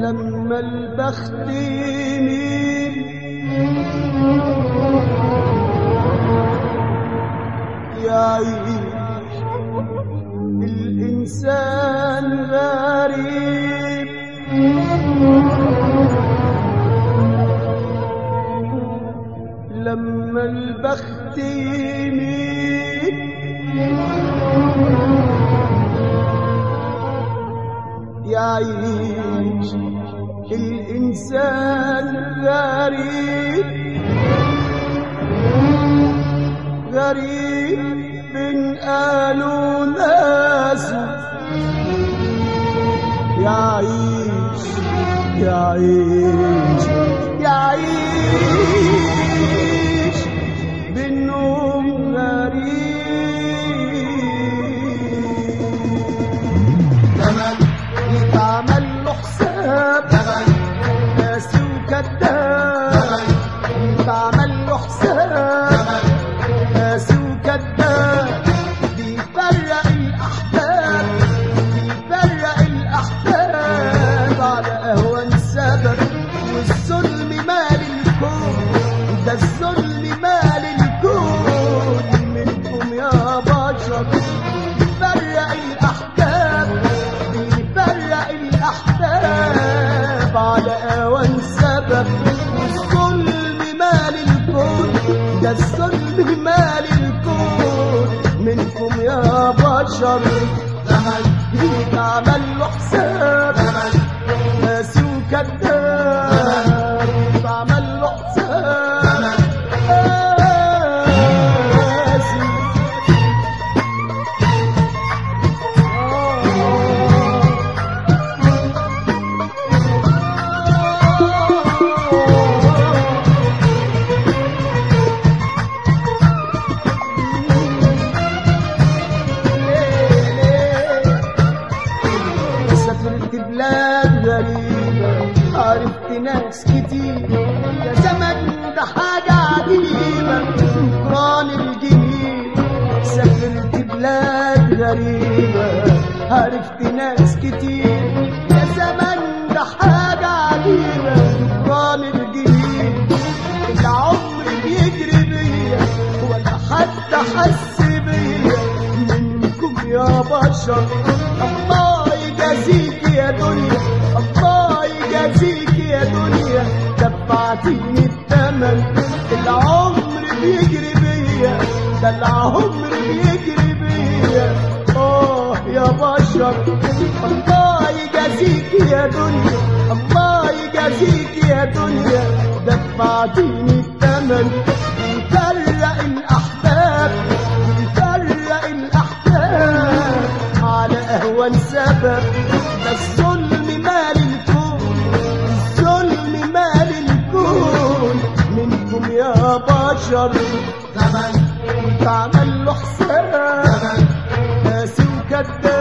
لما البخت يميل يعيش الإنسان غريب لما البخت يميل يعيش الإنسان غريب غريب من قالوا ناسه يعيش يعيش يعيش بالنوم غريب زمن يتعمل له حساب زمن قاسي وكذاب زمن يتعمل له حساب زمن قاسي وكذاب بيفرق الأحباب بيفرق الأحباب على أهون سبب والظلم مال الكون ده الظلم مال الكون منكم يا بشر بيفرق الأحباب بيفرق الأحباب على أهون سبب والظلم مال الكون ده الظلم مال الكون منكم يا بشر زمن يتعمل له حساب زمن قاسي وكذاب يتعمل له حساب قاسي سافرت بلاد غريبة عرفت ناس كتير يا زمن ده حاجة عجيبة شكران الجميل سافرت بلاد غريبة عرفت ناس كتير يا زمن ده حاجة عجيبة شكران الجميل العمر بيجري بيا ولا حد حس بيا منكم يا بشر الله يجازيك يا دنيا الله يجازيك يا دنيا دفعتيني الثمن العمر بيجري بيا ده العمر بيجري بيا اه يا بشر الله يجازيك يا دنيا الله يجازيك يا دنيا دفعتيني الثمن يفرق الاحباب يفرق الاحباب على اهون سبب ده الظلم مال الكون الظلم مال الكون منكم يا بشر زمن تعمل له حساب زمن قاسي وكذاب